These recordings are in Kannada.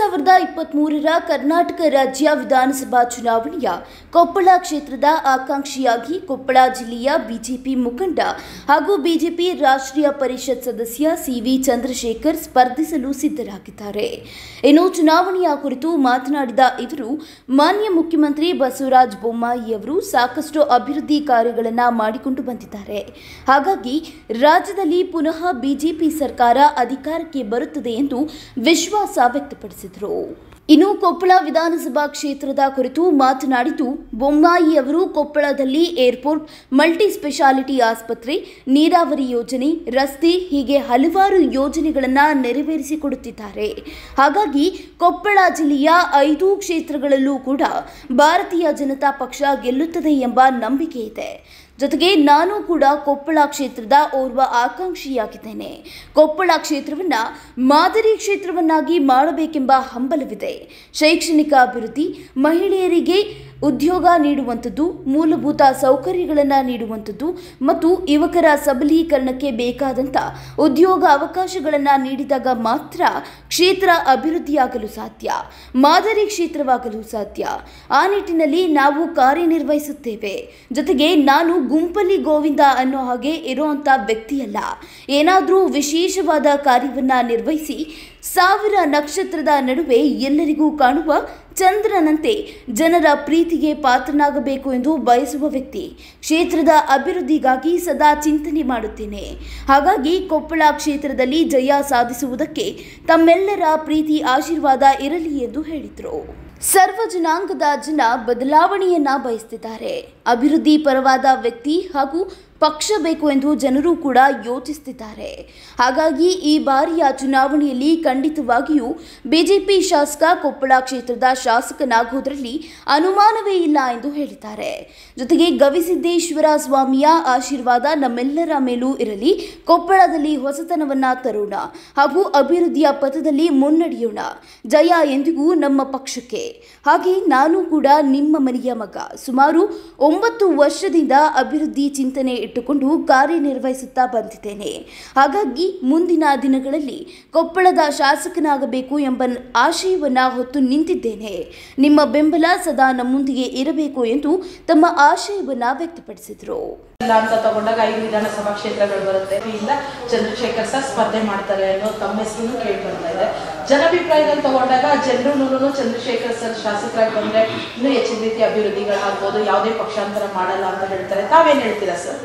ಸಾವಿರದ ಇಪ್ಪತ್ಮೂರರ ಕರ್ನಾಟಕ ರಾಜ್ಯ ವಿಧಾನಸಭಾ ಚುನಾವಣೆಯ ಕೊಪ್ಪಳ ಕ್ಷೇತ್ರದ ಆಕಾಂಕ್ಷಿಯಾಗಿ ಕೊಪ್ಪಳ ಜಿಲ್ಲೆಯ ಬಿಜೆಪಿ ಮುಖಂಡ ಹಾಗೂ ಬಿಜೆಪಿ ರಾಷ್ಟ್ರೀಯ ಪರಿಷತ್ ಸದಸ್ಯ ಸಿವಿ ಚಂದ್ರಶೇಖರ್ ಸ್ಪರ್ಧಿಸಲು ಸಿದ್ಧರಾಗಿದ್ದಾರೆ ಇನ್ನು ಚುನಾವಣೆಯ ಕುರಿತು ಮಾತನಾಡಿದ ಇವರು ಮಾನ್ಯ ಮುಖ್ಯಮಂತ್ರಿ ಬಸವರಾಜ ಬೊಮ್ಮಾಯಿ ಅವರು ಸಾಕಷ್ಟು ಅಭಿವೃದ್ಧಿ ಕಾರ್ಯಗಳನ್ನು ಮಾಡಿಕೊಂಡು ಬಂದಿದ್ದಾರೆ ಹಾಗಾಗಿ ರಾಜ್ಯದಲ್ಲಿ ಪುನಃ ಬಿಜೆಪಿ ಸರ್ಕಾರ ಅಧಿಕಾರಕ್ಕೆ ಬರುತ್ತದೆ ಎಂದು ವಿಶ್ವಾಸ ವ್ಯಕ್ತಪಡಿಸಿದರು ಇನ್ನು ಕೊಪ್ಪಳ ವಿಧಾನಸಭಾ ಕ್ಷೇತ್ರದ ಕುರಿತು ಮಾತನಾಡಿದ್ದು ಬೊಮ್ಮಾಯಿ ಅವರು ಕೊಪ್ಪಳದಲ್ಲಿ ಏರ್ಪೋರ್ಟ್ ಮಲ್ಟಿ ಸ್ಪೆಷಾಲಿಟಿ ಆಸ್ಪತ್ರೆ ನೀರಾವರಿ ಯೋಜನೆ ರಸ್ತೆ ಹೀಗೆ ಹಲವಾರು ಯೋಜನೆಗಳನ್ನು ನೆರವೇರಿಸಿಕೊಡುತ್ತಿದ್ದಾರೆ ಹಾಗಾಗಿ ಕೊಪ್ಪಳ ಜಿಲ್ಲೆಯ ಐದು ಕ್ಷೇತ್ರಗಳಲ್ಲೂ ಕೂಡ ಭಾರತೀಯ ಜನತಾ ಪಕ್ಷ ಗೆಲ್ಲುತ್ತದೆ ಎಂಬ ನಂಬಿಕೆ ಇದೆ ಜೊತೆಗೆ ನಾನು ಕೂಡ ಕೊಪ್ಪಳ ಕ್ಷೇತ್ರದ ಓರ್ವ ಆಕಾಂಕ್ಷಿಯಾಗಿದ್ದೇನೆ ಕೊಪ್ಪಳ ಕ್ಷೇತ್ರವನ್ನ ಮಾದರಿ ಕ್ಷೇತ್ರವನ್ನಾಗಿ ಮಾಡಬೇಕೆಂಬ ಹಂಬಲವಿದೆ ಶೈಕ್ಷಣಿಕ ಅಭಿವೃದ್ಧಿ ಮಹಿಳೆಯರಿಗೆ ಉದ್ಯೋಗ ನೀಡುವಂಥದ್ದು ಮೂಲಭೂತ ಸೌಕರ್ಯಗಳನ್ನು ನೀಡುವಂಥದ್ದು ಮತ್ತು ಯುವಕರ ಸಬಲೀಕರಣಕ್ಕೆ ಬೇಕಾದಂಥ ಉದ್ಯೋಗ ಅವಕಾಶಗಳನ್ನು ನೀಡಿದಾಗ ಮಾತ್ರ ಕ್ಷೇತ್ರ ಅಭಿವೃದ್ಧಿಯಾಗಲು ಸಾಧ್ಯ ಮಾದರಿ ಕ್ಷೇತ್ರವಾಗಲು ಸಾಧ್ಯ ಆ ನಿಟ್ಟಿನಲ್ಲಿ ನಾವು ಕಾರ್ಯನಿರ್ವಹಿಸುತ್ತೇವೆ ಜೊತೆಗೆ ನಾನು ಗುಂಪಲ್ಲಿ ಗೋವಿಂದ ಅನ್ನೋ ಹಾಗೆ ಇರುವಂಥ ವ್ಯಕ್ತಿಯಲ್ಲ ಏನಾದರೂ ವಿಶೇಷವಾದ ಕಾರ್ಯವನ್ನ ನಿರ್ವಹಿಸಿ ಸಾವಿರ ನಕ್ಷತ್ರದ ನಡುವೆ ಎಲ್ಲರಿಗೂ ಕಾಣುವ ಚಂದ್ರನಂತೆ ಜನರ ಪ್ರೀತಿಗೆ ಪಾತ್ರನಾಗಬೇಕು ಎಂದು ಬಯಸುವ ವ್ಯಕ್ತಿ ಕ್ಷೇತ್ರದ ಅಭಿವೃದ್ಧಿಗಾಗಿ ಸದಾ ಚಿಂತನೆ ಮಾಡುತ್ತೇನೆ ಹಾಗಾಗಿ ಕೊಪ್ಪಳ ಕ್ಷೇತ್ರದಲ್ಲಿ ಜಯ ಸಾಧಿಸುವುದಕ್ಕೆ ತಮ್ಮೆಲ್ಲರ ಪ್ರೀತಿ ಆಶೀರ್ವಾದ ಇರಲಿ ಎಂದು ಹೇಳಿದರು ಸರ್ವ ಜನಾಂಗದ ಜನ ಬದಲಾವಣೆಯನ್ನ ಬಯಸ್ತಿದ್ದಾರೆ ಅಭಿವೃದ್ಧಿ ಪರವಾದ ವ್ಯಕ್ತಿ ಹಾಗೂ ಪಕ್ಷ ಬೇಕು ಎಂದು ಜನರು ಕೂಡ ಯೋಚಿಸುತ್ತಿದ್ದಾರೆ ಹಾಗಾಗಿ ಈ ಬಾರಿಯ ಚುನಾವಣೆಯಲ್ಲಿ ಖಂಡಿತವಾಗಿಯೂ ಬಿಜೆಪಿ ಶಾಸಕ ಕೊಪ್ಪಳ ಕ್ಷೇತ್ರದ ಶಾಸಕನಾಗುವುದರಲ್ಲಿ ಅನುಮಾನವೇ ಇಲ್ಲ ಎಂದು ಹೇಳಿದ್ದಾರೆ ಜೊತೆಗೆ ಗವಿಸಿದ್ದೇಶ್ವರ ಸ್ವಾಮಿಯ ಆಶೀರ್ವಾದ ನಮ್ಮೆಲ್ಲರ ಮೇಲೂ ಇರಲಿ ಕೊಪ್ಪಳದಲ್ಲಿ ಹೊಸತನವನ್ನ ತರೋಣ ಹಾಗೂ ಅಭಿವೃದ್ಧಿಯ ಪಥದಲ್ಲಿ ಮುನ್ನಡೆಯೋಣ ಜಯ ಎಂದಿಗೂ ನಮ್ಮ ಪಕ್ಷಕ್ಕೆ ಹಾಗೆ ನಾನು ಕೂಡ ನಿಮ್ಮ ಮನೆಯ ಮಗ ಸುಮಾರು ಒಂಬತ್ತು ವರ್ಷದಿಂದ ಅಭಿವೃದ್ಧಿ ಚಿಂತನೆ ಇಟ್ಟುಕೊಂಡು ಕಾರ್ಯನಿರ್ವಹಿಸುತ್ತಾ ಬಂದಿದ್ದೇನೆ ಹಾಗಾಗಿ ಮುಂದಿನ ದಿನಗಳಲ್ಲಿ ಕೊಪ್ಪಳದ ಶಾಸಕನಾಗಬೇಕು ಎಂಬ ಆಶಯವನ್ನ ಹೊತ್ತು ನಿಂತಿದ್ದೇನೆ ನಿಮ್ಮ ಬೆಂಬಲ ಸದಾ ನಮ್ಮೊಂದಿಗೆ ಇರಬೇಕು ಎಂದು ತಮ್ಮ ಆಶಯವನ್ನ ವ್ಯಕ್ತಪಡಿಸಿದರು ಇಲ್ಲ ಅಂತ ತಗೊಂಡಾಗ ಐದು ವಿಧಾನಸಭಾ ಕ್ಷೇತ್ರಗಳು ಬರುತ್ತೆ ಇಲ್ಲ ಚಂದ್ರಶೇಖರ್ ಸರ್ ಸ್ಪರ್ಧೆ ಮಾಡ್ತಾರೆ ಅನ್ನೋ ತಮ್ಮ ಹೆಸರು ಕೇಳಿ ಬರ್ತಾ ಇದೆ ಜನಾಭಿಪ್ರಾಯದಲ್ಲಿ ತಗೊಂಡಾಗ ಜನರು ಚಂದ್ರಶೇಖರ್ ಸರ್ ಶಾಸಕರಾಗಿ ಬಂದ್ರೆ ಇನ್ನೂ ಹೆಚ್ಚಿನ ರೀತಿ ಅಭಿವೃದ್ಧಿಗಳಾಗ್ಬೋದು ಯಾವುದೇ ಪಕ್ಷಾಂತರ ಮಾಡಲ್ಲ ಅಂತ ಹೇಳ್ತಾರೆ ತಾವೇನ್ ಹೇಳ್ತೀರಾ ಸರ್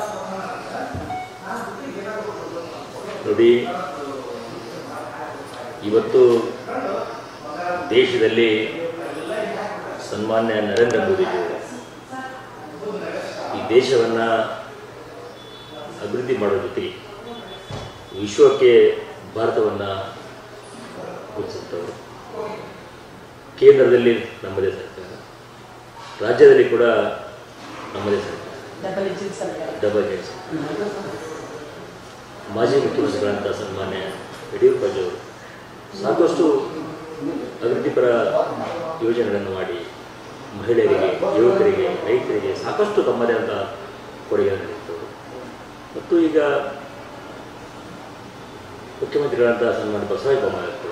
ನೋಡಿ ಇವತ್ತು ದೇಶದಲ್ಲಿ ಸನ್ಮಾನ್ಯ ನರೇಂದ್ರ ಮೋದಿಜಿ ಈ ದೇಶವನ್ನು ಅಭಿವೃದ್ಧಿ ಮಾಡೋ ಜೊತೆಗೆ ವಿಶ್ವಕ್ಕೆ ಭಾರತವನ್ನು ಗುರುತಿಸುತ್ತವರು ಕೇಂದ್ರದಲ್ಲಿ ನಮ್ಮದೇ ಸರ್ಕಾರ ರಾಜ್ಯದಲ್ಲಿ ಕೂಡ ನಮ್ಮದೇ ಸರ್ಕಾರ ಡಬಲ್ ಇಂಜಿನ್ ಸರ್ಕಾರ ಡಬಲ್ ಜೆಟ್ಸ್ ಮಾಜಿ ಮುಖ್ಯಮಂತ್ರಿಗಳಂಥ ಸನ್ಮಾನ್ಯ ಯಡಿಯೂರಪ್ಪಜಿಯವರು ಸಾಕಷ್ಟು ಅಭಿವೃದ್ಧಿಪರ ಯೋಜನೆಗಳನ್ನು ಮಾಡಿ ಮಹಿಳೆಯರಿಗೆ ಯುವಕರಿಗೆ ರೈತರಿಗೆ ಸಾಕಷ್ಟು ತಮ್ಮದೇ ಆದ ಕೊಡುಗೆಯನ್ನು ನೀಡಿದ್ದವರು ಮತ್ತು ಈಗ ಮುಖ್ಯಮಂತ್ರಿಗಳಂಥ ಸನ್ಮಾನ್ಯ ಬಸವರಾಜ ಬೊಮ್ಮಾಯಿ ಅವರು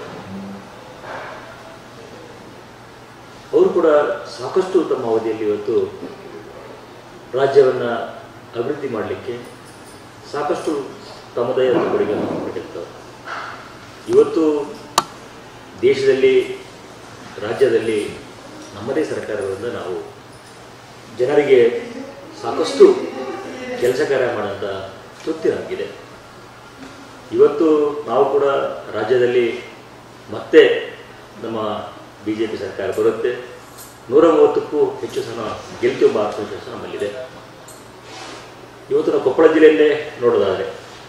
ಅವರು ಕೂಡ ಸಾಕಷ್ಟು ತಮ್ಮ ಅವಧಿಯಲ್ಲಿ ಇವತ್ತು ರಾಜ್ಯವನ್ನು ಅಭಿವೃದ್ಧಿ ಮಾಡಲಿಕ್ಕೆ ಸಾಕಷ್ಟು ತಮ್ಮದೇ ಆದ ಕೊಡುಗೆಯನ್ನು ಕೊಟ್ಟಿರ್ತಾರೆ ಇವತ್ತು ದೇಶದಲ್ಲಿ ರಾಜ್ಯದಲ್ಲಿ ನಮ್ಮದೇ ಸರ್ಕಾರಗಳಿಂದ ನಾವು ಜನರಿಗೆ ಸಾಕಷ್ಟು ಕೆಲಸ ಕಾರ್ಯ ಮಾಡೋಂಥ ತೃಪ್ತಿ ನಮಗಿದೆ ಇವತ್ತು ನಾವು ಕೂಡ ರಾಜ್ಯದಲ್ಲಿ ಮತ್ತೆ ನಮ್ಮ ಬಿ ಜೆ ಪಿ ಸರ್ಕಾರ ಬರುತ್ತೆ ನೂರ ಮೂವತ್ತಕ್ಕೂ ಹೆಚ್ಚು ಸಹ ಗೆಲ್ತೀವಿ ಎಂಬ ಆತ್ಮವಿಶ್ವಾಸ ನಮ್ಮಲ್ಲಿದೆ ಇವತ್ತು ನಾವು ಕೊಪ್ಪಳ ಜಿಲ್ಲೆಯಲ್ಲೇ ನೋಡೋದಾದರೆ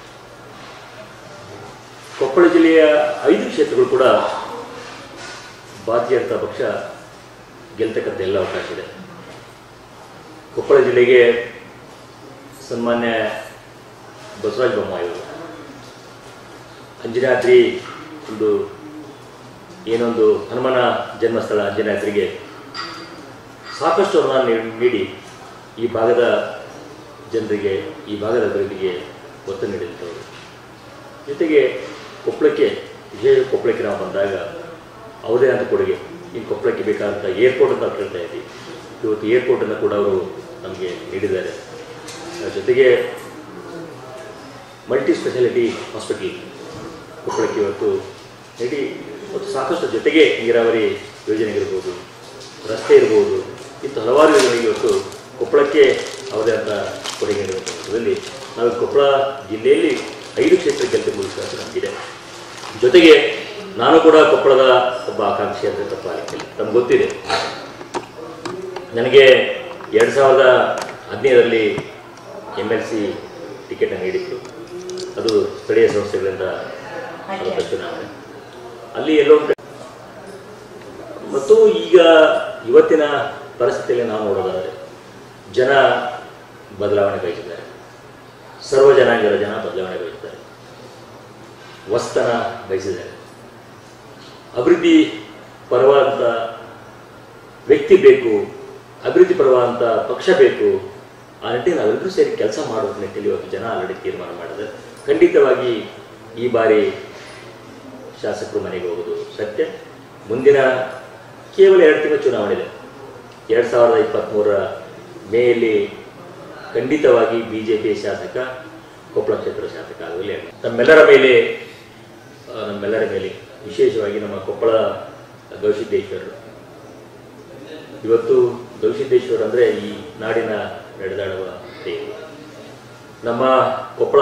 ಕೊಪ್ಪಳ ಜಿಲ್ಲೆಯ ಐದು ಕ್ಷೇತ್ರಗಳು ಕೂಡ ಭಾರತೀಯ ಜನತಾ ಪಕ್ಷ ಗೆಲ್ತಕ್ಕಂಥ ಎಲ್ಲ ಅವಕಾಶ ಇದೆ ಕೊಪ್ಪಳ ಜಿಲ್ಲೆಗೆ ಸನ್ಮಾನ್ಯ ಬಸವರಾಜ ಬೊಮ್ಮಾಯಿಯವರು ಅಂಜನಾದ್ರಿ ಒಂದು ಏನೊಂದು ಹನುಮನ ಜನ್ಮಸ್ಥಳ ಅಂಜನಾದ್ರಿಗೆ ಸಾಕಷ್ಟು ಅನುದಾನ ನೀಡಿ- ನೀಡಿ ಈ ಭಾಗದ ಜನರಿಗೆ ಈ ಭಾಗದ ಅಭಿವೃದ್ಧಿಗೆ ಒತ್ತು ನೀಡಿದ್ದವರು ಜೊತೆಗೆ ಕೊಪ್ಪಳಕ್ಕೆ ವಿಶೇಷ ಕೊಪ್ಪಳಕ್ಕೆ ನಾವು ಬಂದಾಗ ಅವರದೇ ಆದ ಕೊಡುಗೆ ಈ ಕೊಪ್ಪಳಕ್ಕೆ ಬೇಕಾದಂಥ ಏರ್ಪೋರ್ಟ್ ಅಂತ ನಾವು ಕೇಳ್ತಾ ಇದ್ದೀವಿ ಇವತ್ತು ಏರ್ಪೋರ್ಟನ್ನು ಕೂಡ ಅವರು ನಮಗೆ ನೀಡಿದ್ದಾರೆ ಅದ್ರ ಜೊತೆಗೆ ಮಲ್ಟಿ ಸ್ಪೆಷಾಲಿಟಿ ಹಾಸ್ಪಿಟಲ್ ಕೊಪ್ಪಳಕ್ಕೆ ಇವತ್ತು ನೀಡಿ ಮತ್ತು ಸಾಕಷ್ಟು ಜೊತೆಗೆ ನೀರಾವರಿ ಯೋಜನೆಗಳಿರ್ಬೋದು ರಸ್ತೆ ಇರ್ಬೋದು ಇಂಥ ಹಲವಾರು ಯೋಜನೆಗೆ ಇವತ್ತು ಕೊಪ್ಪಳಕ್ಕೆ ಅವರದೇ ಆದ ಕೊಡುಗೆ ನೀಡುವಂಥ ಸಂದರ್ಭದಲ್ಲಿ ನಾವು ಕೊಪ್ಪಳ ಜಿಲ್ಲೆಯಲ್ಲಿ ಐದು ಕ್ಷೇತ್ರ ಗೆದ್ದು ವಿಶ್ವಾಸ ನಮಗಿದೆ ಜೊತೆಗೆ ನಾನು ಕೂಡ ಕೊಪ್ಪಳದ ಒಬ್ಬ ಆಕಾಂಕ್ಷಿ ಅಂತ ತಪ್ಪಾಗಲಿಕ್ಕಿಲ್ಲ ನಮ್ಗೆ ಗೊತ್ತಿದೆ ನನಗೆ ಎರಡು ಸಾವಿರದ ಹದಿನೈದರಲ್ಲಿ ಎಮ್ ಎಲ್ ಸಿ ಟಿಕೆಟನ್ನು ನೀಡಿತ್ತು ಅದು ಸ್ಥಳೀಯ ಸಂಸ್ಥೆಗಳಿಂದ ನಡೆದ ಚುನಾವಣೆ ಅಲ್ಲಿ ಎಲ್ಲೋ ಒಂದು ಕಡೆ- ಮತ್ತು ಈಗ ಇವತ್ತಿನ ಪರಿಸ್ಥಿತಿಯಲ್ಲಿ ನಾವು ನೋಡೋದಾದರೆ ಜನ ಬದಲಾವಣೆ ಬಯಸಿದ್ದಾರೆ ಸರ್ವ ಜನಾಂಗದ ಜನ ಬದಲಾವಣೆ ಬಯಸಿದ್ದಾರೆ ವಸ್ತನ ಬಯಸಿದ್ದಾರೆ ಅಭಿವೃದ್ಧಿ ಪರವಾದಂಥ ವ್ಯಕ್ತಿ ಬೇಕು ಅಭಿವೃದ್ಧಿ ಪರವಾದಂಥ ಪಕ್ಷ ಬೇಕು ಆ ನಿಟ್ಟಿನಲ್ಲಿ ನಾವೆಲ್ಲರೂ ಸೇರಿ ಕೆಲಸ ಮಾಡುವ ನಿಟ್ಟಿನಲ್ಲಿ ಇವತ್ತು ಜನ ಆಲ್ರೆಡಿ ತೀರ್ಮಾನ ಮಾಡಿದೆ ಖಂಡಿತವಾಗಿ ಈ ಬಾರಿ ಶಾಸಕರು ಮನೆಗೆ ಹೋಗೋದು ಸತ್ಯ ಮುಂದಿನ ಕೇವಲ ಎರಡು ತಿಂಗಳ ಚುನಾವಣೆ ಇದೆ ಎರಡು ಸಾವಿರದ ಇಪ್ಪತ್ತ್ಮೂರರ ಮೇಯಲ್ಲಿ ಖಂಡಿತವಾಗಿ ಬಿ ಜೆ ಪಿ ಶಾಸಕ ಕೊಪ್ಪಳ ಕ್ಷೇತ್ರ ಶಾಸಕ ಆಗಲಿ ನಮ್ಮೆಲ್ಲರ ಮೇಲೆ ಆ, ನಮ್ಮೆಲ್ಲರ ಮೇಲೆ ವಿಶೇಷವಾಗಿ ನಮ್ಮ ಕೊಪ್ಪಳ ಗವಿಸಿದ್ದೇಶ್ವರರು ಇವತ್ತು ಗವಿಸಿದ್ದೇಶ್ವರ ಅಂದರೆ ಈ ನಾಡಿನ ನಡೆದಾಡುವ ದೇವರು ನಮ್ಮ ಕೊಪ್ಪಳ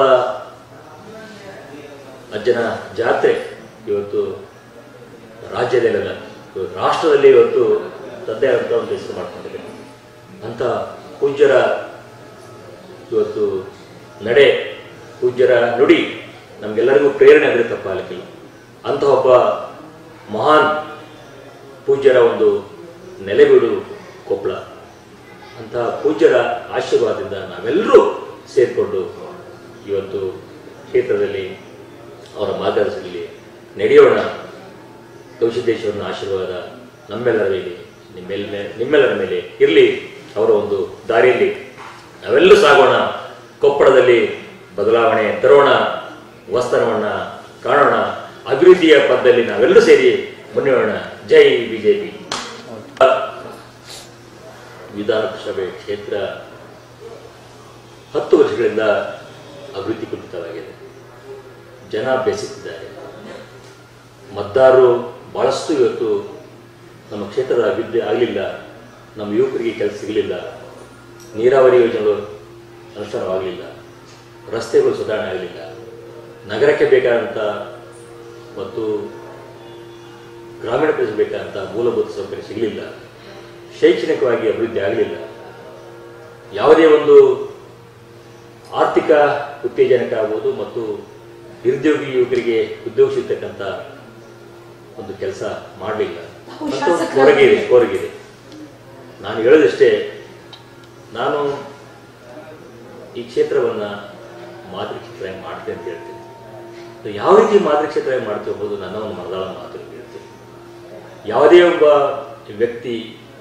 ಅಜ್ಜನ ಜಾತ್ರೆ ಇವತ್ತು ರಾಜ್ಯದಲ್ಲೆಲ್ಲ ಇವತ್ತು ರಾಷ್ಟ್ರದಲ್ಲಿ ಇವತ್ತು ತದ್ದೇ ಆದಂಥ ಒಂದು ಹೆಸರು ಮಾಡ್ಕೊಂಡಿದೆ ಅಂಥ ಪೂಜ್ಯರ ಇವತ್ತು ನಡೆ ಪೂಜ್ಯರ ನುಡಿ ನಮಗೆಲ್ಲರಿಗೂ ಪ್ರೇರಣೆ ಅಂದರೆ ತಪ್ಪಾಗಲಿಕ್ಕಿಲ್ಲ ಅಂತಹ ಒಬ್ಬ ಮಹಾನ್ ಪೂಜ್ಯರ ಒಂದು ನೆಲೆಬೀಡು ಕೊಪ್ಪಳ ಅಂತಹ ಪೂಜ್ಯರ ಆಶೀರ್ವಾದದಿಂದ ನಾವೆಲ್ಲರೂ ಸೇರಿಕೊಂಡು ಇವತ್ತು ಕ್ಷೇತ್ರದಲ್ಲಿ ಅವರ ಮಾರ್ಗದರ್ಶನದಲ್ಲಿ ನಡೆಯೋಣ ಗವಿಸಿದ್ದೇಶ್ವರನ ಆಶೀರ್ವಾದ ನಮ್ಮೆಲ್ಲರ ಮೇಲೆ ನಿಮ್ಮೆಲ್ಲ ನಿಮ್ಮೆಲ್ಲರ ಮೇಲೆ ಇರಲಿ ಅವರ ಒಂದು ದಾರಿಯಲ್ಲಿ ನಾವೆಲ್ಲರೂ ಸಾಗೋಣ ಕೊಪ್ಪಳದಲ್ಲಿ ಬದಲಾವಣೆ ತರೋಣ ವಸ್ತನವನ್ನ ಕಾಣೋಣ ಅಭಿವೃದ್ಧಿಯ ಪಥದಲ್ಲಿ ನಾವೆಲ್ಲರೂ ಸೇರಿ ಮುನ್ನೋಣ ಜೈ ಬಿಜೆಪಿ ವಿಧಾನಸಭೆ ಕ್ಷೇತ್ರ ಹತ್ತು ವರ್ಷಗಳಿಂದ ಅಭಿವೃದ್ಧಿ ಕುಂಠಿತವಾಗಿದೆ ಜನ ಬೆಸೆತಿದ್ದಾರೆ ಮತದಾರರು ಬಹಳಷ್ಟು ಇವತ್ತು ನಮ್ಮ ಕ್ಷೇತ್ರದ ಅಭಿವೃದ್ಧಿ ಆಗಲಿಲ್ಲ ನಮ್ಮ ಯುವಕರಿಗೆ ಕೆಲಸ ಸಿಗಲಿಲ್ಲ ನೀರಾವರಿ ಯೋಜನೆಗಳು ಅನುಷ್ಠಾನವಾಗಲಿಲ್ಲ ರಸ್ತೆಗಳು ಸುಧಾರಣೆ ಆಗಲಿಲ್ಲ ನಗರಕ್ಕೆ ಬೇಕಾದಂಥ ಮತ್ತು ಗ್ರಾಮೀಣ ಪ್ರದೇಶ ಬೇಕಾದಂಥ ಮೂಲಭೂತ ಸೌಕರ್ಯ ಸಿಗಲಿಲ್ಲ ಶೈಕ್ಷಣಿಕವಾಗಿ ಅಭಿವೃದ್ಧಿ ಆಗಲಿಲ್ಲ ಯಾವುದೇ ಒಂದು ಆರ್ಥಿಕ ಉತ್ತೇಜನಕ ಆಗ್ಬೋದು ಮತ್ತು ನಿರುದ್ಯೋಗಿ ಯುವಕರಿಗೆ ಉದ್ಯೋಗ ಸಿಗ್ತಕ್ಕಂಥ ಒಂದು ಕೆಲಸ ಮಾಡಲಿಲ್ಲ ತಾವು ಮತ್ತು ಶಾಸಕರಾಗಿ- ಹೊರಗಿದೆ ಹೊರಗಿದೆ ನಾನು ಹೇಳೋದಷ್ಟೇ ನಾನು ಈ ಕ್ಷೇತ್ರವನ್ನು ಮಾದರಿ ಕ್ಷೇತ್ರವಾಗಿ ಮಾಡ್ತೇನೆ ಅಂತ ಹೇಳ್ತೀನಿ ಅದು ಯಾವ ರೀತಿ ಮಾದರಿ ಕ್ಷೇತ್ರವಾಗಿ ಮಾಡ್ತೀವಿ ಎಂಬುದು ನನ್ನ ಒಂದು ಮನದಾಳ ಮಾತು ಅಂತ ಹೇಳ್ತೀನಿ ಯಾವುದೇ ಒಬ್ಬ ವ್ಯಕ್ತಿ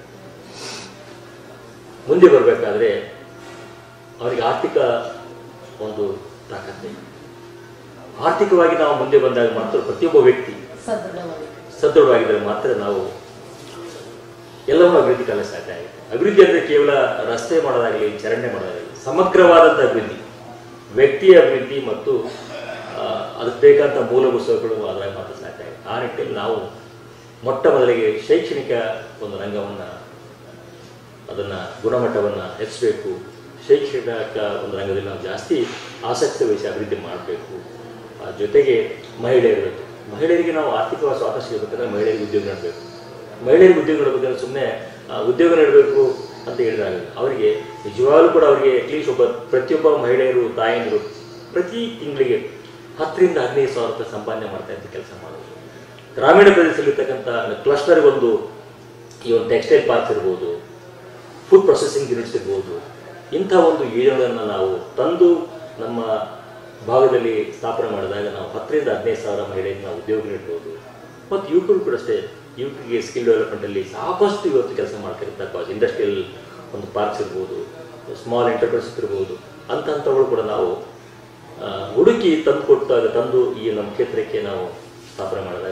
ಮುಂದೆ ಬರಬೇಕಾದ್ರೆ ಅವರಿಗೆ ಆರ್ಥಿಕ ಒಂದು ತಾಕತ್ತೆ ಆರ್ಥಿಕವಾಗಿ ನಾವು ಮುಂದೆ ಬಂದಾಗ ಮಾತ್ರ ಪ್ರತಿಯೊಬ್ಬ ವ್ಯಕ್ತಿ ಸದೃಢವಾಗಿ ಸದೃಢವಾಗಿದ್ದರೆ ಮಾತ್ರ ನಾವು ಎಲ್ಲವನ್ನೂ ಅಭಿವೃದ್ಧಿ ಕಾಲ ಸಾಧ್ಯ ಆಗುತ್ತೆ ಅಭಿವೃದ್ಧಿ ಅಂದರೆ ಕೇವಲ ರಸ್ತೆ ಮಾಡೋದಾಗಲಿ ಚರಂಡಿ ಮಾಡೋದಾಗಲಿ ಸಮಗ್ರವಾದಂಥ ಅಭಿವೃದ್ಧಿ ವ್ಯಕ್ತಿಯ ಅಭಿವೃದ್ಧಿ ಮತ್ತು ಆ, ಅದಕ್ಕೆ ಬೇಕಾದಂಥ ಮೂಲಭೂತ ಸೌಕರ್ಯಗಳು ಅದರ ಮಾತ್ರ ಸಾಧ್ಯ ಆಗುತ್ತೆ ಆ ನಿಟ್ಟಿನಲ್ಲಿ ನಾವು ಮೊಟ್ಟ ಮೊದಲಿಗೆ ಶೈಕ್ಷಣಿಕ ಒಂದು ರಂಗವನ್ನು ಅದನ್ನು ಗುಣಮಟ್ಟವನ್ನು ಹೆಚ್ಚಿಸಬೇಕು ಶೈಕ್ಷಣಿಕ ಒಂದು ರಂಗದಲ್ಲಿ ನಾವು ಜಾಸ್ತಿ ಆಸಕ್ತಿ ವಹಿಸಿ ಅಭಿವೃದ್ಧಿ ಮಾಡಬೇಕು ಆ ಜೊತೆಗೆ ಮಹಿಳೆಯರು ಬೇಕು ಮಹಿಳೆಯರಿಗೆ ನಾವು ಆರ್ಥಿಕವಾಗಿ ಸ್ವಾತಂತ್ರ್ಯ ಸಿಗಬೇಕಾದ್ರೆ ಮಹಿಳೆಯರಿಗೆ ಉದ್ಯೋಗ ನೀಡಬೇಕು ಮಹಿಳೆಯರಿಗೆ ಉದ್ಯೋಗ ನೀಡಬೇಕಾದ್ರೆ ಸುಮ್ಮನೆ ಉದ್ಯೋಗ ನೀಡಬೇಕು ಅಂತ ಹೇಳಿದಾಗ ಅವರಿಗೆ ನಿಜವಾಗ್ಲೂ ಕೂಡ ಅವರಿಗೆ ಅಟ್ಲೀಸ್ಟ್ ಒಬ್ಬ ಪ್ರತಿಯೊಬ್ಬ ಮಹಿಳೆಯರು ತಾಯಂದಿರು ಪ್ರತಿ ತಿಂಗಳಿಗೆ ಹತ್ತರಿಂದ ಹದಿನೈದು ಸಾವಿರ ರೂಪಾಯಿ ಸಂಪಾದನೆ ಮಾಡ್ತಾ ಇದ್ದ ಕೆಲಸ ಮಾಡೋದು ಗ್ರಾಮೀಣ ಪ್ರದೇಶದಲ್ಲಿರ್ತಕ್ಕಂಥ ಕ್ಲಸ್ಟರ್ಗೊಂದು ಈ ಒಂದು ಟೆಕ್ಸ್ಟೈಲ್ ಪಾರ್ಕ್ಸ್ ಇರ್ಬೋದು ಫುಡ್ ಪ್ರೊಸೆಸಿಂಗ್ ಯೂನಿಟ್ಸ್ ಇರ್ಬೋದು ಇಂಥ ಒಂದು ಯೋಜನೆಗಳನ್ನು ನಾವು ತಂದು ನಮ್ಮ ಭಾಗದಲ್ಲಿ ಸ್ಥಾಪನೆ ಮಾಡಿದಾಗ ನಾವು ಹತ್ತರಿಂದ ಹದಿನೈದು ಸಾವಿರ ಮಹಿಳೆಯರಿಗೆ ನಾವು ಉದ್ಯೋಗ ನೀಡ್ಬೋದು ಮತ್ತು ಯುವಕರು ಕೂಡ ಅಷ್ಟೇ ಯುವಕರಿಗೆ ಸ್ಕಿಲ್ ಡೆವಲಪ್ಮೆಂಟಲ್ಲಿ ಸಾಕಷ್ಟು ಇವತ್ತು ಕೆಲಸ ಮಾಡ್ತಿರ್ತಾರೆ ಇಂಡಸ್ಟ್ರಿಯಲ್ ಒಂದು ಪಾರ್ಕ್ಸ್ ಇರ್ಬೋದು ಸ್ಮಾಲ್ ಎಂಟರ್ಪ್ರೈಸಸ್ ಇರ್ಬೋದು ಅಂಥಂಥವುಗಳು ಕೂಡ ನಾವು ಆ, ಹುಡುಕಿ ತಂದು ಕೊಟ್ಟಾಗ ತಂದು ಈ ನಮ್ಮ ಕ್ಷೇತ್ರಕ್ಕೆ ನಾವು ಸ್ಥಾಪನೆ ಮಾಡಿದಾಗ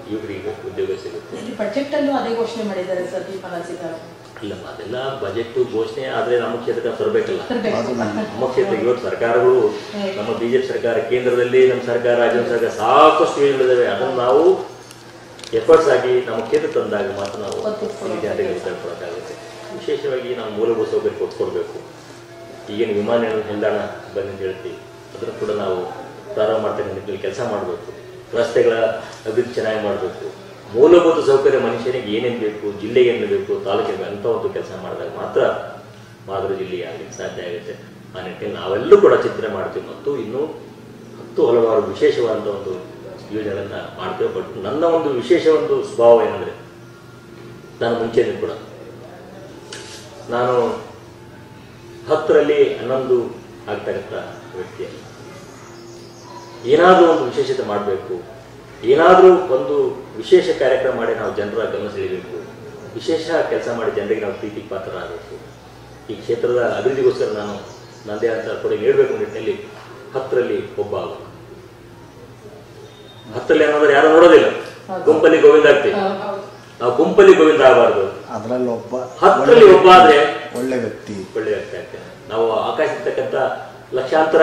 ಯುವಕರಿಗೆ ಉದ್ಯೋಗ ಸಿಗುತ್ತೆ ಇಲ್ಲಿ ಬಜೆಟ್ ಅಲ್ಲೂ ಅದೇ ಘೋಷಣೆ ಮಾಡಿದ್ದಾರೆ ಸರ್ ನಿರ್ಮಲಾ ಸೀತಾರಾಮನ್ ಇಲ್ಲಮ್ಮ ಅದೆಲ್ಲ ಬಜೆಟ್ ಘೋಷಣೆ ಆದರೆ ನಮ್ಮ ಕ್ಷೇತ್ರಕ್ಕೆ ತರಬೇಕಲ್ಲ ತರ್ಬೇಕು. ನಮ್ಮ ಕ್ಷೇತ್ರ ಇವತ್ತು ಸರ್ಕಾರಗಳು ನಮ್ಮ ಬಿಜೆಪಿ ಸರ್ಕಾರ ಕೇಂದ್ರದಲ್ಲಿ ನಮ್ಮ ಸರ್ಕಾರ ರಾಜ್ಯ ಸರ್ಕಾರ ಸಾಕಷ್ಟು ಯೋಜನೆಗಳಿದ್ದಾವೆ ಅದನ್ನು ನಾವು ಎಫರ್ಟ್ಸ್ ಆಗಿ ನಮ್ಮ ಕ್ಷೇತ್ರ ತಂದಾಗ ಮಾತ್ರ ನಾವು ಒತ್ತಿಸ್ಕೊಳ್ಳೋದು. ಇಲ್ಲಿ ಜನರಿಗೆ ತಲುಪೋಕ್ಕಾಗುತ್ತೆ ವಿಶೇಷವಾಗಿ ನಾವು ಮೂಲಭೂತ ಸೌಕರ್ಯ ಕೊಟ್ಕೊಡ್ಬೇಕು ಈಗಿನ ವಿಮಾನ ನಿಲ್ದಾಣ ಬಂದು ಅಂತ ಹೇಳ್ತೀವಿ ಅದನ್ನು ಕೂಡ ನಾವು ಪ್ರಾರಂಭ ಮಾಡ್ತಕ್ಕಂಥ ನಿಟ್ಟಿನಲ್ಲಿ ಕೆಲಸ ಮಾಡಬೇಕು ರಸ್ತೆಗಳ ಅಭಿವೃದ್ಧಿ ಚೆನ್ನಾಗಿ ಮಾಡಬೇಕು ಮೂಲಭೂತ ಸೌಕರ್ಯ ಮನುಷ್ಯನಿಗೆ ಏನೇನು ಬೇಕು ಜಿಲ್ಲೆಗೆ ಏನು ಬೇಕು ತಾಲೂಕಿಗೆ ಅಂತ ಒಂದು ಕೆಲಸ ಮಾಡಿದಾಗ ಮಾತ್ರ ಮಾದರಿ ಜಿಲ್ಲೆ ಆಗಲಿಕ್ಕೆ ಸಾಧ್ಯ ಆಗುತ್ತೆ ಆ ನಿಟ್ಟಿನಲ್ಲಿ ನಾವೆಲ್ಲರೂ ಕೂಡ ಚಿಂತನೆ ಮಾಡ್ತೀವಿ ಮತ್ತು ಇನ್ನೂ ಹತ್ತು ಹಲವಾರು ವಿಶೇಷವಾದಂಥ ಒಂದು ಯೋಜನೆಗಳನ್ನು ಮಾಡ್ತೇವೆ ಬಟ್ ನನ್ನ ಒಂದು ವಿಶೇಷ ಒಂದು ಸ್ವಭಾವ ಏನಂದರೆ ನಾನು ಮುಂಚೆನೂ ಕೂಡ ನಾನು ಹತ್ತರಲ್ಲಿ ಹನ್ನೊಂದು ಆಗ್ತಕ್ಕಂಥ ವ್ಯಕ್ತಿಯಲ್ಲ ಏನಾದರೂ ಒಂದು ವಿಶೇಷತೆ ಮಾಡಬೇಕು ಏನಾದರೂ ಒಂದು ವಿಶೇಷ ಕಾರ್ಯಕ್ರಮ ಮಾಡಿ ನಾವು ಜನರ ಗಮನ ಸೆಳೆಯಬೇಕು ವಿಶೇಷ ಕೆಲಸ ಮಾಡಿ ಜನರಿಗೆ ನಾವು ಪ್ರೀತಿ ಪಾತ್ರರಾಗಬೇಕು ಈ ಕ್ಷೇತ್ರದ ಅಭಿವೃದ್ಧಿಗೋಸ್ಕರ ನಾನು ನನ್ನದೇ ಅಂತ ಕೊಡುಗೆ ನೀಡಬೇಕು ನಿಟ್ಟಿನಲ್ಲಿ ಹತ್ತರಲ್ಲಿ ಒಬ್ಬ ಆಗಬೇಕು ಹತ್ತರಲ್ಲಿ ಅನ್ನೋದ್ರೆ ಯಾರು ನೋಡೋದಿಲ್ಲ ಗುಂಪಲ್ಲಿ ಗೋವಿಂದ ಆಗ್ತೀವಿ ನಾವು ಗುಂಪಲ್ಲಿ ಗೋವಿಂದ ಆಗಬಾರ್ದು ಅದರಲ್ಲಿ ಒಬ್ಬ ಹತ್ತರಲ್ಲಿ ಒಬ್ಬ ಆದ್ರೆ ಒಳ್ಳೆ ವ್ಯಕ್ತಿ ಒಳ್ಳೆ ವ್ಯಕ್ತಿ ಆಗ್ತೇನೆ ನಾವು ಆಕಾಶ ಇರ್ತಕ್ಕಂಥ ಲಕ್ಷಾಂತರ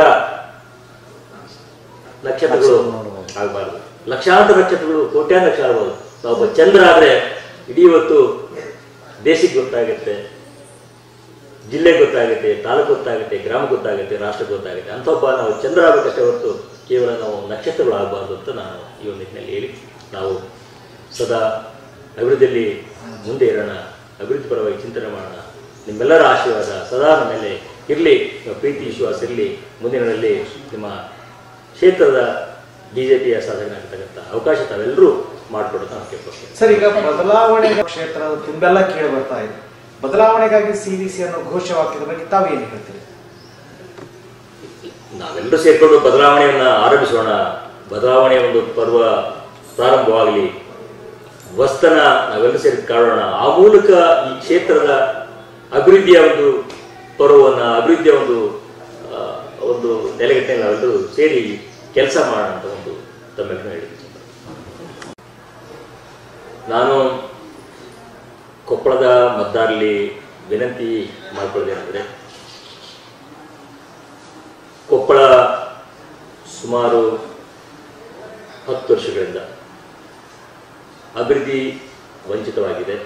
ನಕ್ಷತ್ರಗಳು ನೋಡ್ಬೋದು. ಆಗಬಾರ್ದು ಲಕ್ಷಾಂತರ ನಕ್ಷತ್ರಗಳು ಕೋಟ್ಯಾಂತರ ಲಕ್ಷ ಆಗ್ಬೋದು ನಾವು ಒಬ್ಬ ಚಂದ್ರ ಆದ್ರೆ ಇಡೀ ಇವತ್ತು ದೇಶಕ್ಕೆ ಗೊತ್ತಾಗುತ್ತೆ ಜಿಲ್ಲೆಗೆ ಗೊತ್ತಾಗುತ್ತೆ ತಾಲೂಕು ಗೊತ್ತಾಗುತ್ತೆ ಗ್ರಾಮ ಗೊತ್ತಾಗುತ್ತೆ ರಾಷ್ಟ್ರಕ್ಕೆ ಗೊತ್ತಾಗುತ್ತೆ ಅಂತ ಒಬ್ಬ ನಾವು ಚಂದ್ರ ಆಗಬೇಕಷ್ಟೇ ಹೊರತು ಕೇವಲ ನಾವು ನಕ್ಷತ್ರಗಳು ಆಗಬಾರ್ದು ಅಂತ ನಾನು ಈ ಒಂದು ನಿಟ್ಟಿನಲ್ಲಿ ಹೇಳಿ ನಾವು ಸದಾ ಅಭಿವೃದ್ಧಿಯಲ್ಲಿ ಮುಂದೆ ಇರೋಣ ಅಭಿವೃದ್ಧಿ ಪರವಾಗಿ ಚಿಂತನೆ ಮಾಡೋಣ ನಿಮ್ಮೆಲ್ಲರ ಆಶೀರ್ವಾದ ಸದಾ ನಮ್ಮ ಮೇಲೆ ಇರಲಿ ನಿಮ್ಮ ಪ್ರೀತಿ ವಿಶ್ವಾಸ ಇರಲಿ ಮುಂದಿನಲ್ಲಿ ನಿಮ್ಮ ಕ್ಷೇತ್ರದ ಬಿ ಜೆ ಪಿಯ ಸಾಧಕನಾಗತಕ್ಕಂಥ ಅವಕಾಶ ತಾವೆಲ್ಲರೂ ಮಾಡಿಕೊಡೋದು ನಾನು ಕೇಳ್ಕೊಳ್ತೀನಿ ಸರ್ ಈಗ ಬದಲಾವಣೆ ಕ್ಷೇತ್ರ ತುಂಬೆಲ್ಲ ಕೇಳಿ ಬರ್ತಾ ಇದೆ ಬದಲಾವಣೆಗಾಗಿ ಸಿ ವಿ ಸಿ ಅನ್ನೋ ಘೋಷವಾಕ್ಯದ ಬಗ್ಗೆ ತಾವೇನು ಹೇಳ್ತೀರಿ ನಾವೆಲ್ಲರೂ ಸೇರ್ಕೊಂಡು ಬದಲಾವಣೆಯನ್ನ ಆರಂಭಿಸೋಣ ಬದಲಾವಣೆಯ ಒಂದು ಪರ್ವ ಪ್ರಾರಂಭವಾಗಲಿ ವಸ್ತನ ನಾವೆಲ್ಲರೂ ಸೇರಿ ಕಾಡೋಣ ಆ ಮೂಲಕ ಈ ಕ್ಷೇತ್ರದ ಅಭಿವೃದ್ಧಿಯ ಒಂದು ಪರ್ವವನ್ನ ಅಭಿವೃದ್ಧಿಯ ಒಂದು ಆ, ಒಂದು ನೆಲೆಗಟ್ಟೆ ನಾವೆಲ್ಲರೂ ಸೇರಿ ಕೆಲಸ ಮಾಡೋಣ ಅಂತ ಒಂದು ತಮ್ಮೆಲ್ಲರೂ ಹೇಳಿದ್ದೀನಿ ನಾನು ಕೊಪ್ಪಳದ ಮತದಾರರಲ್ಲಿ ವಿನಂತಿ ಮಾಡ್ಕೊಳ್ಳೋದೇನೆಂದರೆ ಕೊಪ್ಪಳ ಸುಮಾರು ಹತ್ತು ವರ್ಷಗಳಿಂದ ಅಭಿವೃದ್ಧಿ ವಂಚಿತವಾಗಿದೆ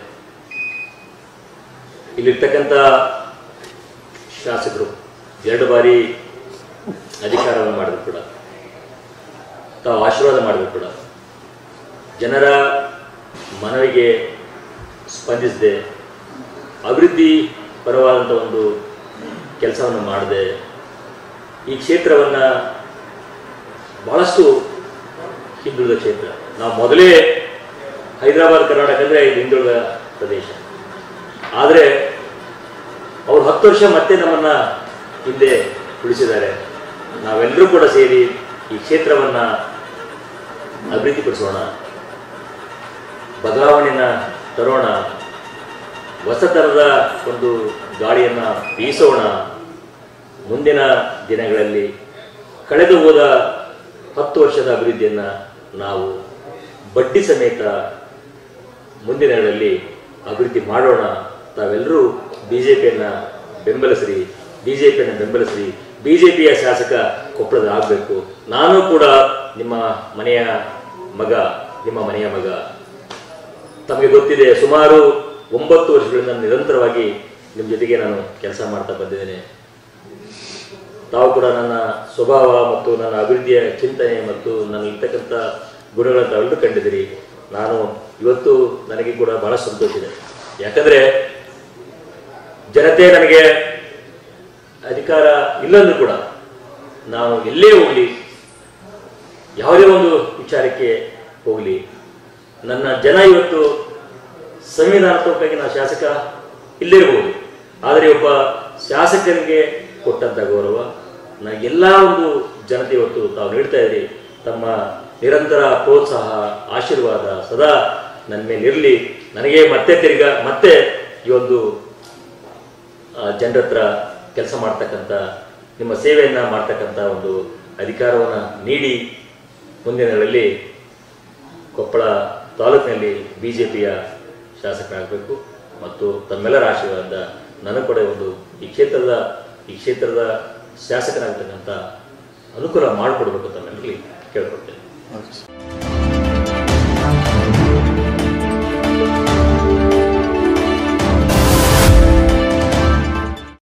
ಇಲ್ಲಿರ್ತಕ್ಕಂಥ ಶಾಸಕರು ಎರಡು ಬಾರಿ ಅಧಿಕಾರವನ್ನು ಮಾಡಿದ್ರು ಕೂಡ ತಾವು ಆಶೀರ್ವಾದ ಮಾಡಿದ್ರು ಕೂಡ ಜನರ ಮನವಿಗೆ ಸ್ಪಂದಿಸದೆ ಅಭಿವೃದ್ಧಿ ಪರವಾದಂಥ ಒಂದು ಕೆಲಸವನ್ನು ಮಾಡದೆ ಈ ಕ್ಷೇತ್ರವನ್ನು ಬಹಳಷ್ಟು ಹಿಂದುಳಿದ ಕ್ಷೇತ್ರ ನಾವು ಮೊದಲೇ ಹೈದರಾಬಾದ್ ಕರ್ನಾಟಕ ಅಂದರೆ ಇದು ಹಿಂದುಳಿದ ಪ್ರದೇಶ ಆದರೆ ಅವ್ರು ಹತ್ತು ವರ್ಷ ಮತ್ತೆ ನಮ್ಮನ್ನ ಹಿಂದೆ ಉಳಿಸಿದ್ದಾರೆ ನಾವೆಲ್ಲರೂ ಕೂಡ ಸೇರಿ ಈ ಕ್ಷೇತ್ರವನ್ನು ಅಭಿವೃದ್ಧಿಪಡಿಸೋಣ ಬದಲಾವಣೆನ ತರೋಣ ಹೊಸ ಥರದ ಒಂದು ಗಾಳಿಯನ್ನು ಬೀಸೋಣ ಮುಂದಿನ ದಿನಗಳಲ್ಲಿ ಕಳೆದು ಹೋದ ಹತ್ತು ವರ್ಷದ ಅಭಿವೃದ್ಧಿಯನ್ನು ನಾವು ಬಡ್ಡಿ ಸಮೇತ ಮುಂದಿನ ದಿನಗಳಲ್ಲಿ ಅಭಿವೃದ್ಧಿ ಮಾಡೋಣ ತಾವೆಲ್ಲರೂ ಬಿ ಜೆ ಪಿಯನ್ನು ಬೆಂಬಲಿಸ್ರಿ ಬಿ ಜೆ ಪಿಯನ್ನು ಬೆಂಬಲಿಸ್ರಿ ಬಿ ಜೆ ಪಿಯ ಶಾಸಕ ಕೊಪ್ಪಳದ ಆಗಬೇಕು ನಾನು ಕೂಡ ನಿಮ್ಮ ಮನೆಯ ಮಗ ನಿಮ್ಮ ಮನೆಯ ಮಗ ತಮಗೆ ಗೊತ್ತಿದೆ ಸುಮಾರು ಒಂಬತ್ತು ವರ್ಷಗಳಿಂದ ನಿರಂತರವಾಗಿ ನಿಮ್ಮ ಜೊತೆಗೆ ನಾನು ಕೆಲಸ ಮಾಡ್ತಾ ಬಂದಿದ್ದೇನೆ ತಾವು ಕೂಡ ನನ್ನ ಸ್ವಭಾವ ಮತ್ತು ನನ್ನ ಅಭಿವೃದ್ಧಿಯ ಚಿಂತನೆ ಮತ್ತು ನನ್ನ ಇರ್ತಕ್ಕಂಥ ಗುಣಗಳನ್ನು ತಾವೆಲ್ಲರೂ ಕಂಡಿದ್ದೀರಿ ನಾನು ಇವತ್ತು ನನಗೆ ಕೂಡ ಬಹಳ ಸಂತೋಷ ಇದೆ ಯಾಕಂದ್ರೆ ಜನತೆ ನನಗೆ ಅಧಿಕಾರ ಇಲ್ಲಂದ್ರೂ ಕೂಡ ನಾನು ಎಲ್ಲೇ ಹೋಗಲಿ ಯಾವುದೇ ಒಂದು ವಿಚಾರಕ್ಕೆ ಹೋಗಲಿ ನನ್ನ ಜನ ಇವತ್ತು ಸಂವಿಧಾನಾತ್ಮಕವಾಗಿ ನಾನು ಶಾಸಕ ಇಲ್ಲೇ ಇರ್ಬೋದು ಆದರೆ ಒಬ್ಬ ಶಾಸಕನಿಗೆ ಕೊಟ್ಟಂತ ಗೌರವ ನಾ ಎಲ್ಲ ಒಂದು ಜನತೆ ಇವತ್ತು ತಾವು ನೀಡ್ತಾ ಇದ್ದೀರಿ ತಮ್ಮ ನಿರಂತರ ಪ್ರೋತ್ಸಾಹ ಆಶೀರ್ವಾದ ಸದಾ ನನ್ನ ಮೇಲೆ ಇರಲಿ ನನಗೆ ಮತ್ತೆ ತಿರ್ಗ ಮತ್ತೆ ಈ ಒಂದು ಜನರ ಹತ್ರ ಕೆಲಸ ಮಾಡ್ತಕ್ಕಂಥ ನಿಮ್ಮ ಸೇವೆಯನ್ನು ಮಾಡ್ತಕ್ಕಂಥ ಒಂದು ಅಧಿಕಾರವನ್ನು ನೀಡಿ ಮುಂದಿನ ದಿನಗಳಲ್ಲಿ ಕೊಪ್ಪಳ ತಾಲೂಕಿನಲ್ಲಿ ಬಿ ಜೆ ಪಿಯ ಶಾಸಕರಾಗಬೇಕು ಮತ್ತು ತಮ್ಮೆಲ್ಲರ ಆಶೀರ್ವಾದ ನನಗೆ ಕೂಡ ಒಂದು ಈ ಕ್ಷೇತ್ರದ ಈ ಕ್ಷೇತ್ರದ ಶಾಸಕರಾಗತಕ್ಕಂಥ ಅನುಕೂಲ ಮಾಡಿಕೊಡ್ಬೇಕು ತಮ್ಮೆಲ್ಲರಲ್ಲಿ ಕೇಳ್ಕೊಳ್ತೇನೆ ಓಕೆ